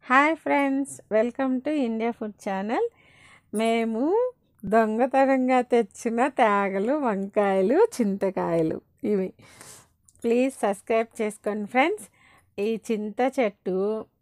Hi friends welcome to India food channel మేము దొంగతనంగా తెచ్చిన తేగలు వంకాయలు చింతకాయలు ఇవి ప్లీజ్ సబ్స్క్రైబ్ చేసుకోండి ఫ్రెండ్స్ ఈ చింత చెట్టు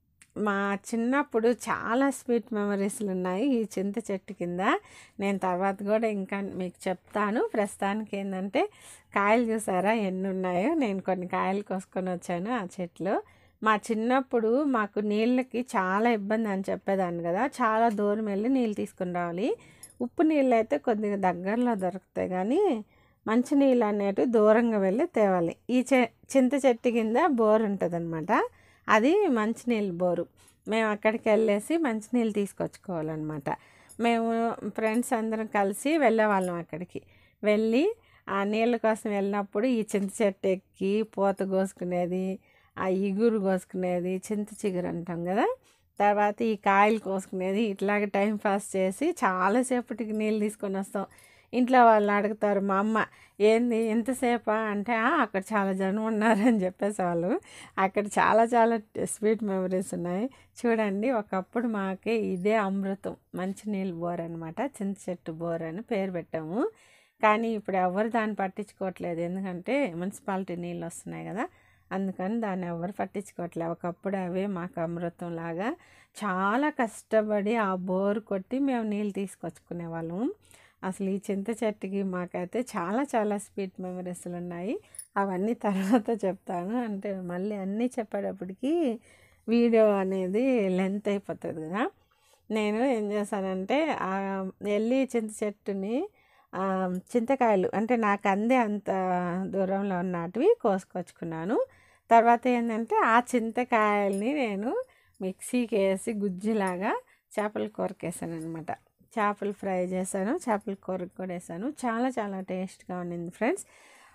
మా చిన్నప్పుడు చాలా స్వీట్ మెమరీస్లు ఉన్నాయి ఈ చింత చెట్టు కింద నేను తర్వాత కూడా ఇంకా మీకు చెప్తాను ప్రస్తుతానికి ఏంటంటే కాయలు చూసారా ఎన్ని ఉన్నాయో నేను కొన్ని కాయలు కోసుకొని వచ్చాను ఆ చెట్లు మా చిన్నప్పుడు మాకు నీళ్ళకి చాలా ఇబ్బంది అని చెప్పేదాన్ని కదా చాలా దూరం వెళ్ళి నీళ్ళు తీసుకుని రావాలి ఉప్పు నీళ్ళు అయితే కొద్దిగా దగ్గరలో దొరుకుతాయి కానీ మంచి నీళ్ళు అనేటివి దూరంగా వెళ్ళి తేవాలి ఈ చె చింత చెట్టు కింద బోర్ ఉంటుంది అది మంచినీళ్ళు బోరు మేము అక్కడికి వెళ్ళేసి మంచినీళ్ళు తీసుకొచ్చుకోవాలన్నమాట మేము ఫ్రెండ్స్ అందరం కలిసి వెళ్ళేవాళ్ళం అక్కడికి వెళ్ళి ఆ నీళ్ళ కోసం వెళ్ళినప్పుడు ఈ చింత చెట్టు ఎక్కి పూత కోసుకునేది ఆ ఇగురు కోసుకునేది చింత చిగురు అంటాం కదా తర్వాత ఈ కాయలు కోసుకునేది ఇట్లాగే టైం పాస్ చేసి చాలాసేపటికి నీళ్ళు తీసుకొని వస్తాం ఇంట్లో వాళ్ళు అడుగుతారు మా అమ్మ ఏంది ఎంతసేపా అంటే "ఆ, అక్కడ చాలా జనం ఉన్నారని చెప్పేసి వాళ్ళు అక్కడ చాలా చాలా స్వీట్ మెమరీస్ ఉన్నాయి చూడండి ఒకప్పుడు మాకి ఇదే అమృతం మంచినీళ్ళు బోర్ అనమాట చింత చెట్టు బోర్ అని పేరు పెట్టాము కానీ ఇప్పుడు ఎవరు దాన్ని పట్టించుకోవట్లేదు ఎందుకంటే మున్సిపాలిటీ నీళ్ళు వస్తున్నాయి కదా అందుకని దాన్ని ఎవరు పట్టించుకోవట్లేదు ఒకప్పుడు అవే మాకు అమృతం లాగా చాలా కష్టపడి ఆ బోర్ కొట్టి మేము నీళ్ళు తీసుకొచ్చుకునే వాళ్ళము అసలు ఈ చింత చెట్టుకి మాకైతే చాలా చాలా స్వీట్ మెమరీస్లు ఉన్నాయి అవన్నీ తర్వాత చెప్తాను అంటే మళ్ళీ అన్నీ చెప్పేటప్పటికి వీడియో అనేది లెంత్ అయిపోతుంది కదా నేను ఏం చేశానంటే ఆ వెళ్ళి చింత చెట్టుని ఆ, చింతకాయలు అంటే నాకు అందే అంత దూరంలో ఉన్నటివి కోసుకొచ్చుకున్నాను తర్వాత ఏంటంటే ఆ చింతకాయల్ని నేను మిక్సీకి వేసి గుజ్జులాగా చేపల కూరకి వేసాను అనమాట చేపలు ఫ్రై చేశాను చేపల కూరకు కూడా వేసాను చాలా చాలా టేస్ట్గా ఉండింది ఫ్రెండ్స్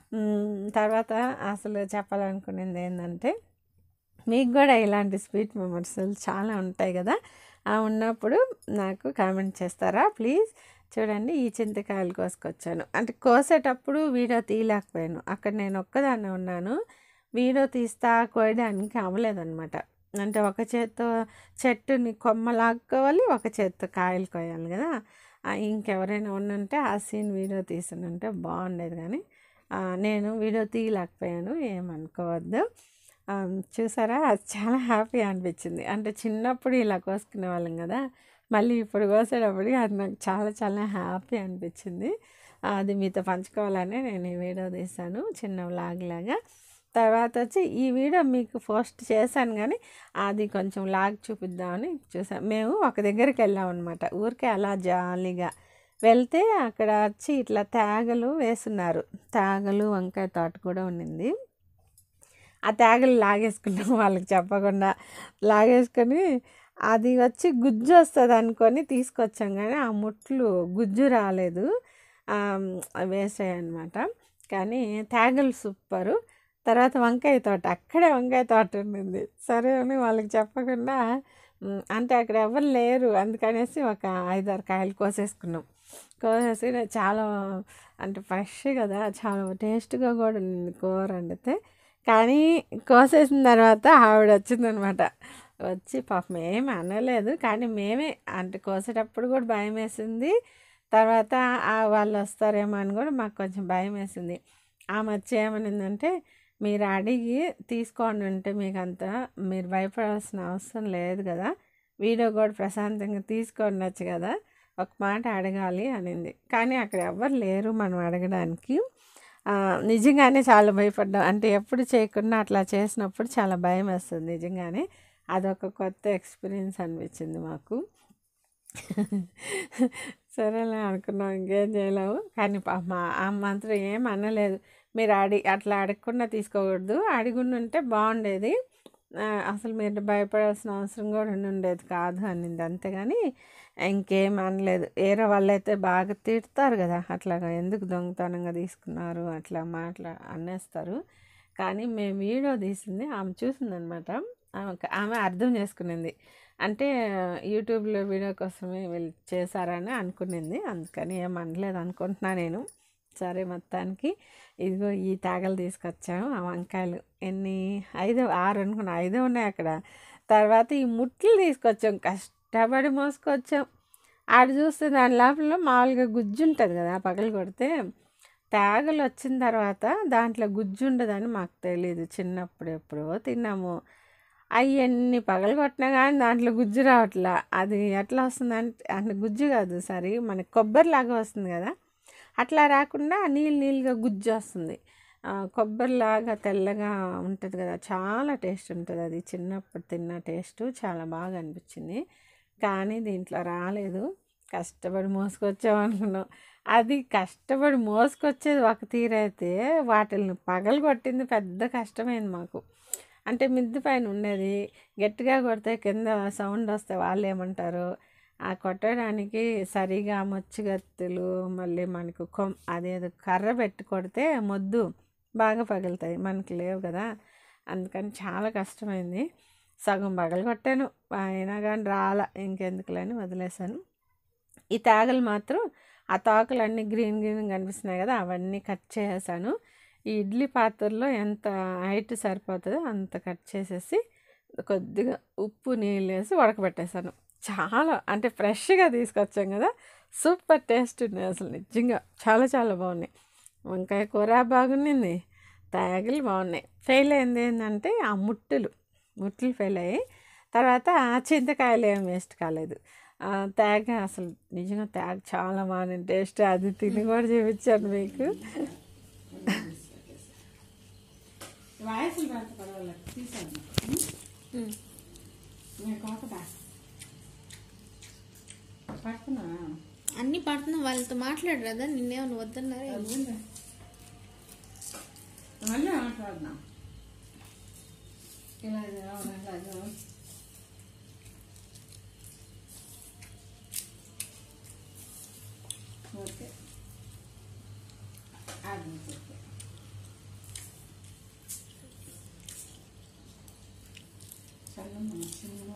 మ్, తర్వాత అసలు చెప్పాలనుకునేది ఏంటంటే మీకు కూడా ఇలాంటి స్వీట్ మెమరీస్ చాలా ఉంటాయి కదా ఆ ఉన్నప్పుడు నాకు కామెంట్ చేస్తారా ప్లీజ్ చూడండి ఈ చింతకాయలు కోసుకొచ్చాను అంటే కోసేటప్పుడు వీడియో తీయలేకపోయాను అక్కడ నేను ఒక్కదాన్నే ఉన్నాను వీడియో తీస్తా కోయడానికి అవ్వలేదన్నమాట అంటే ఒక చేత్తో చెట్టుని కొమ్మ లాక్కోవాలి ఒక చేత్తో కాయలు కోయాలి కదా ఆ, ఇంకెవరైనా ఉండుంటే ఆ సీన్ వీడియో తీసుంటే బాగుండేది కానీ ఆ, నేను వీడియో తీయలేకపోయాను ఏమనుకోవద్దు ఆ, చూసారా అది చాలా హ్యాపీ అనిపించింది అంటే చిన్నప్పుడు ఇలా కోసుకునే వాళ్ళం కదా మళ్ళీ ఇప్పుడు కోసేటప్పటికి అది నాకు చాలా చాలా హ్యాపీ అనిపించింది ఆ, అది మీతో పంచుకోవాలని నేను ఈ వీడియో తీశాను చిన్న వ్లాగ్ లాగా తర్వాత వచ్చి ఈ వీడియో మీకు పోస్ట్ చేశాను కానీ అది కొంచెం లాగ్ చూపిద్దామని చూసాం మేము ఒక దగ్గరికి వెళ్ళాం అనమాట ఊరికే అలా జాలీగా వెళ్తే అక్కడ వచ్చి ఇట్లా తేగలు వేస్తున్నారు తేగలు వంకాయ తోట కూడా ఉండింది ఆ తేగలు లాగేసుకున్నాం వాళ్ళకి చెప్పకుండా లాగేసుకొని అది వచ్చి గుజ్జు వస్తుంది అనుకొని తీసుకొచ్చాం కానీ ఆ ముట్లు గుజ్జు రాలేదు వేసాయి అనమాట కానీ తేగలు సూపరు తర్వాత వంకాయ తోట అక్కడే వంకాయ తోట ఉండింది సరే అని వాళ్ళకి చెప్పకుండా మ్, అంటే అక్కడ ఎవరు లేరు అందుకనేసి ఒక ఐదారు కాయలు కోసేసుకున్నాం కోసేసి చాలా అంటే ఫ్రెష్ కదా చాలా టేస్ట్గా కూడా ఉంది కూర వండితే కానీ కోసేసిన తర్వాత ఆవిడ వచ్చిందనమాట వచ్చి పాపం ఏమి అనలేదు కానీ మేమే అంటే కోసేటప్పుడు కూడా భయం వేసింది తర్వాత ఆ వాళ్ళు వస్తారేమో అని కూడా మాకు కొంచెం భయం వేసింది ఆమె వచ్చి ఏమనిందంటే మీరు అడిగి తీసుకోండి ఉంటే మీకు అంత మీరు భయపడాల్సిన అవసరం లేదు కదా వీడియో కూడా ప్రశాంతంగా తీసుకోండొచ్చు కదా ఒక మాట అడగాలి అనింది కానీ అక్కడ ఎవ్వరు లేరు మనం అడగడానికి ఆ, నిజంగానే చాలా భయపడ్డాం అంటే ఎప్పుడు చేయకుండా అట్లా చేసినప్పుడు చాలా భయం వేస్తుంది నిజంగానే అదొక కొత్త ఎక్స్పీరియన్స్ అనిపించింది మాకు సరేలే అనుకున్నాం ఇంకేం చేయలేము కానీ పాప మా అమ్మ మాత్రం ఏం అనలేదు మీరు అడి అట్లా అడగకుండా తీసుకోకూడదు అడిగి ఉంటే బాగుండేది ఆ, అసలు మీరు భయపడాల్సిన అవసరం కూడా ఉండి ఉండేది కాదు అనింది అంతేగాని ఇంకేం అనలేదు వేరే వాళ్ళైతే బాగా తిడతారు కదా అట్లాగా ఎందుకు దొంగతనంగా తీసుకున్నారు అట్లా మాట్లా అనేస్తారు కానీ మేము వీడియో తీసింది ఆమె చూసిందనమాట ఆమె ఆమె అర్థం చేసుకునింది అంటే యూట్యూబ్లో వీడియో కోసమే వీళ్ళు చేశారని అనుకునింది అందుకని ఏం అనలేదు అనుకుంటున్నా నేను సరే మొత్తానికి ఇదిగో ఈ తాగలు తీసుకొచ్చాము ఆ వంకాయలు ఎన్ని ఐదు ఆరు అనుకున్నా ఐదే ఉన్నాయి అక్కడ తర్వాత ఈ ముట్లు తీసుకొచ్చాం కష్టపడి మోసుకొచ్చాం ఆడ చూస్తే దాని లోపల మామూలుగా గుజ్జు ఉంటుంది కదా పగలు కొడితే తేగలు వచ్చిన తర్వాత దాంట్లో గుజ్జు ఉండదని మాకు తెలియదు చిన్నప్పుడు ఎప్పుడో తిన్నాము అవి ఎన్ని పగలు కొట్టినా కానీ దాంట్లో గుజ్జు రావట్లా అది ఎట్లా వస్తుందంటే అంటే గుజ్జు కాదు సరే మనకి కొబ్బరిలాగా వస్తుంది కదా అట్లా రాకుండా నీళ్ళు నీళ్ళుగా గుజ్జు వస్తుంది ఆ, కొబ్బరిలాగా తెల్లగా ఉంటుంది కదా చాలా టేస్ట్ ఉంటుంది అది చిన్నప్పుడు తిన్న టేస్ట్ చాలా బాగా అనిపించింది కానీ దీంట్లో రాలేదు కష్టపడి మోసుకొచ్చాం అనుకున్నాం అది కష్టపడి మోసుకొచ్చేది ఒక తీరైతే వాటిని పగలు కొట్టింది పెద్ద కష్టమైంది మాకు అంటే మిద్దె పైన ఉండేది గట్టిగా కొడితే కింద సౌండ్ వస్తే వాళ్ళు ఏమంటారు ఆ కొట్టడానికి సరిగా మొచ్చుగత్తులు మళ్ళీ మనకు కొమ్ అదేదో కర్ర పెట్టి కొడితే మొద్దు బాగా పగులుతాయి మనకి లేవు కదా అందుకని చాలా కష్టమైంది సగం పగలు కొట్టాను అయినా కానీ రాల ఇంకెందుకులని వదిలేశాను ఈ తాగలు మాత్రం ఆ తాకులు అన్నీ గ్రీన్ గ్రీన్ కనిపిస్తున్నాయి కదా అవన్నీ కట్ చేసేసాను ఈ ఇడ్లీ పాత్రలో ఎంత హైట్ సరిపోతుందో అంత కట్ చేసేసి కొద్దిగా ఉప్పు నీళ్ళు వేసి ఉడకబెట్టేసాను చాలా అంటే ఫ్రెష్గా తీసుకొచ్చాం కదా సూపర్ టేస్ట్ ఉన్నాయి అసలు నిజంగా చాలా చాలా బాగున్నాయి వంకాయ కూర బాగుండింది తాగలు బాగున్నాయి ఫెయిల్ అయింది ఏంటంటే ఆ ముట్టులు ముట్లు ఫెయిల్ అయ్యాయి తర్వాత చింతకాయలు ఏం వేస్ట్ కాలేదు ఆ, తేగ అసలు నిజంగా తేగ చాలా బాగుంది టేస్ట్ అది తిని కూడా చూపించాను మీకు వాయిస్లు పర్వాలేదు తీసాను పడుతున్నా అన్ని పడుతున్నా వాళ్ళతో మాట్లాడరు కదా నిన్నేమన్నా వద్దన్నారా మళ్ళీ మాట్లాడుతున్నాం ఇలా అవునా ఇలాగా ఓకే అది ఓకే చల్లమ్మ చిన్నగా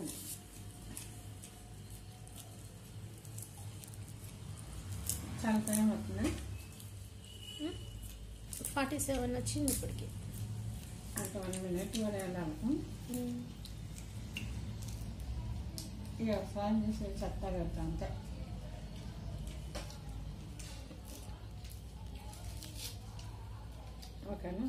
చాలా టైం అవుతుంది ఫార్టీ సెవెన్ వచ్చింది ఇప్పటికి అంటే వన్ మినిట్ కూడా వెళ్ళాము ఇక ఒకసారి చేసి చెత్త కడతా అంతే ఓకేనా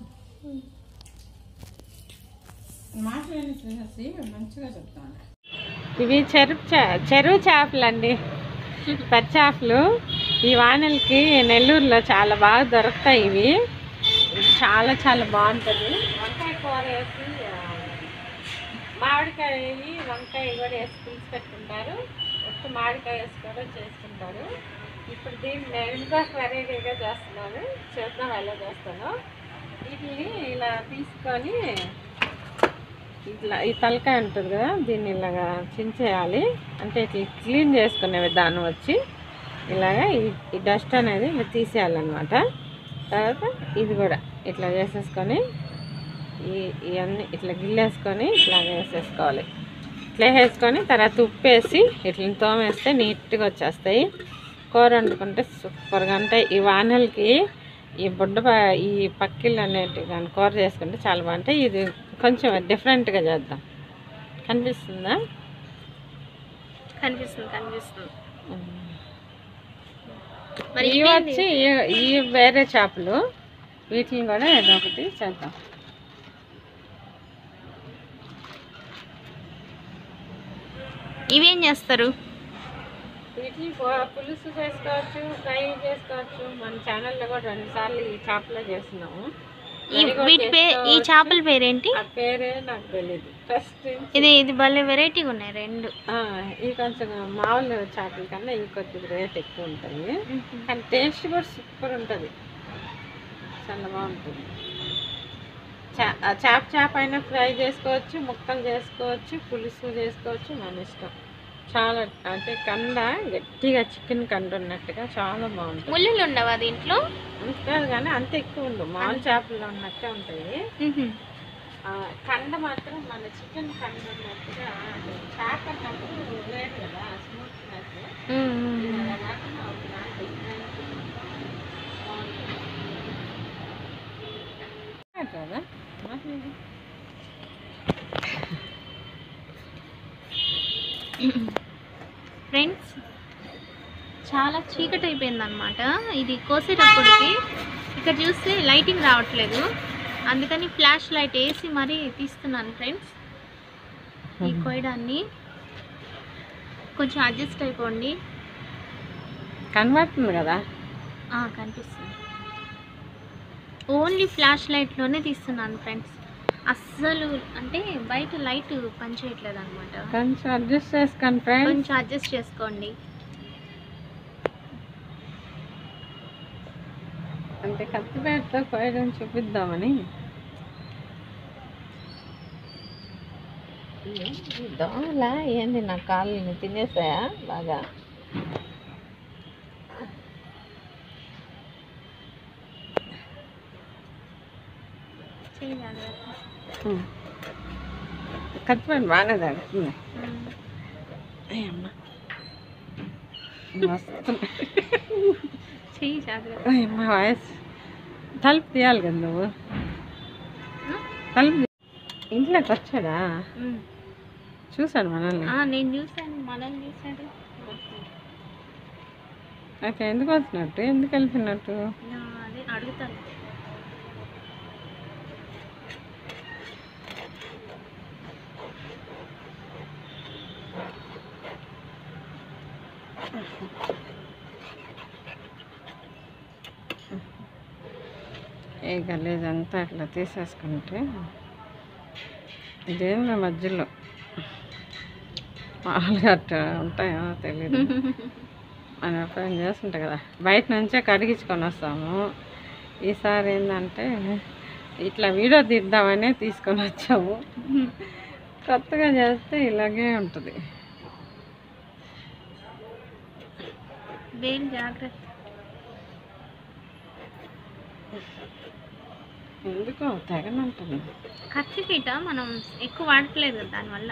మాట్లాడి చూసేసి మంచిగా చెప్తాను ఇవి చెరువు చే- చెరువు చేపలు అండి పెద్ద చేపలు ఈ వానలకి నెల్లూరులో చాలా బాగా దొరుకుతాయి ఇవి చాలా చాలా బాగుంటుంది వంకాయ కూర వేసి ఆ, మామిడికాయ వంకాయ కూడా వేసి పులుసు పెట్టుకుంటారు ఒక్క మామిడికాయ వేసి కూడా చేసుకుంటారు ఇప్పుడు దీన్ని నేను ఇంకొక వెరైటీగా చేస్తున్నాను చూద్దాం ఎలా చేస్తాను వీటిని ఇలా తీసుకొని ఇట్లా ఈ తలకాయ ఉంటుంది కదా దీన్ని ఇలాగా చించేయాలి అంటే ఇట్లా క్లీన్ చేసుకునే విధానం వచ్చి ఇలాగా ఈ- ఈ డస్ట్ అనేది ఇలా తీసేయాలన్నమాట తర్వాత ఇది కూడా ఇట్లా చేసేసుకొని ఈ ఇవన్నీ ఇట్లా గిల్లేసుకొని ఇట్లా వేసేసుకోవాలి ఇట్లా వేసుకొని తర్వాత ఉప్పు వేసి ఇట్లా తోమేస్తే నీట్గా వచ్చేస్తాయి కూర వండుకుంటే సూపర్గా ఉంటాయి ఈ వానలకి ఈ బుడ్డ ప- ఈ పక్కిళ్ళు అనేటివి కానీ కూర చేసుకుంటే చాలా బాగుంటాయి ఇది కొంచెం డిఫరెంట్గా చేద్దాం కనిపిస్తుందా కనిపిస్తుంది కనిపిస్తుంది మరి మరి ఇవి వచ్చి ఈ- ఈ వేరే చేపలు వీటిని కూడా ఏదో ఒకటి చేద్దాం ఇవేం చేస్తారు వీటిని పు- పులుసు చేసుకోవచ్చు ఫ్రై చేసుకోవచ్చు మన ఛానల్లో కూడా రెండు సార్లు ఈ చేపలో చేస్తున్నాము ఈ వీటి పే ఈ చేపల పేరేంటి ఆ పేరే నాకు తెలియదు ఫస్ట్ ఇది ఇది భలే వెరైటీగా ఉన్నాయి రెండు ఇవి కొంచెం మామూలు చేపల కన్నా ఇవి కొద్దిగా రేట్ ఎక్కువ ఉంటాయి కానీ టేస్ట్ కూడా సూపర్ ఉంటుంది చాలా బాగుంటుంది చా- ఆ చేప చేప అయినా ఫ్రై చేసుకోవచ్చు ముక్కలు చేసుకోవచ్చు పులుసు చేసుకోవచ్చు మన ఇష్టం చాలా అంటే కండ గట్టిగా చికెన్ కండ ఉన్నట్టుగా చాలా బాగుంటుంది ముళ్ళులు ఉండవా దీంట్లో ఉంటుంది కానీ అంత ఎక్కువ ఉండవు మామూలు చేపల్లో ఉన్నట్టే ఉంటాయి ఆ, కండ మాత్రం మన చికెన్ కండ ఉన్నట్టుగా అంటే చేప అన్నప్పుడు లేదు కదా స్మూత్నెస్ ఇలా కాకుండా ఒక దాంట్లో different బాగుంటుంది. కదా మాట్లాడు. ఫ్రెండ్స్ చాలా చీకటి అయిపోయింది అనమాట ఇది కోసేటప్పటికి ఇక్కడ చూస్తే లైటింగ్ రావట్లేదు అందుకని ఫ్లాష్ లైట్ వేసి మరీ తీస్తున్నాను ఫ్రెండ్స్ ఈ కోయడాన్ని కొంచెం అడ్జస్ట్ అయిపోండి కనబడుతుంది కదా ఆ, కనిపిస్తుంది ఓన్లీ ఫ్లాష్ లైట్లోనే తీస్తున్నాను ఫ్రెండ్స్ అస్సలు అంటే బయట లైట్ పనిచేయట్లేదు అనమాట కొంచెం అడ్జస్ట్ చేసుకోండి ఫ్రెండ్స్ కొంచెం అడ్జస్ట్ చేసుకోండి అంటే కత్తిపేటతో కోయడం చూపిద్దామని దోమలా ఏంది నా కాళ్ళని తినేసాయా బాగా చెయ్యి జాగ్రత్త. కత్తిపేట బాగానే తగ్గుతుంది ఉమ్. అయ్యమ్మ వస్తుంది చెయ్యి జాగ్రత్త అయ్యమ్మ వాయిస్ తలుపు తీయాలి కదా నువ్వు ఆ? తలుపు తీ- ఇంట్లోకి వచ్చాడా ఉమ్. చూశాడు మనల్ని ఆ, నేను చూసాను మనల్ని చూసాడు అయితే ఎందుకు వచ్చినట్టు ఎందుకు వెళ్తున్నట్టు నా అదే అడుగుతాను ఏ గలీజ్ అంతా అట్లా తీసేసుకుంటే ఇదేందో మధ్యలో మామూలుగా అట్లా ఉంటాయో తెలియదు మనం ఎప్పుడైనా చేస్తుంటాం కదా బయట నుంచే కడిగించుకొని వస్తాము ఈసారి ఏంటంటే ఇట్లా వీడియో తీద్దామనే తీసుకొని వచ్చాము కొత్తగా చేస్తే ఇలాగే ఉంటుంది వేలు జాగ్రత్త ఎందుకో తెగనంటుంది కత్తిపీట మనం ఎక్కువ వాడట్లేదు కదా దానివల్ల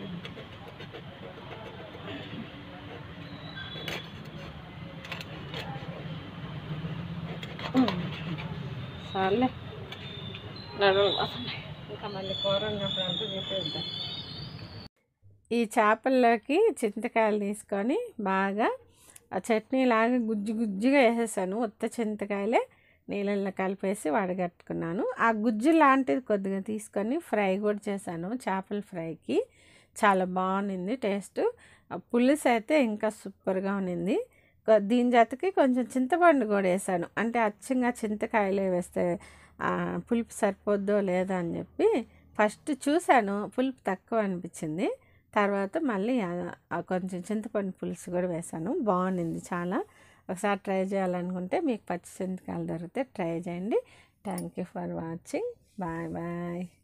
సర్లే నడువులు వస్తున్నాయి ఇంకా మళ్ళీ కూర ఉన్నప్పుడు అంతా చెప్పేద్దాం ఈ చేపల్లోకి చింతకాయలు తీసుకొని బాగా ఆ చట్నీ లాగా గుజ్జు గుజ్జుగా వేసేసాను ఉత్త చింతకాయలే నీళ్ళల్లో కలిపేసి వడగట్టుకున్నాను ఆ గుజ్జు లాంటిది కొద్దిగా తీసుకొని ఫ్రై కూడా చేశాను చేపల ఫ్రైకి చాలా బాగుంది టేస్ట్ ఆ పులుసు అయితే ఇంకా సూపర్గా ఉన్నింది కొ- దీని జతకి కొంచెం చింతపండు కూడా వేసాను అంటే అచ్చంగా చింతకాయలే వేస్తే ఆ, పులుపు సరిపోద్దో లేదా అని చెప్పి ఫస్ట్ చూశాను పులుపు తక్కువ అనిపించింది తర్వాత మళ్ళీ ఆ- ఆ కొంచెం చింతపండు పులుసు కూడా వేసాను బాగుంది చాలా ఒకసారి ట్రై చేయాలనుకుంటే మీకు పచ్చి చింతకాయలు దొరికితే ట్రై చేయండి thank you for watching bye bye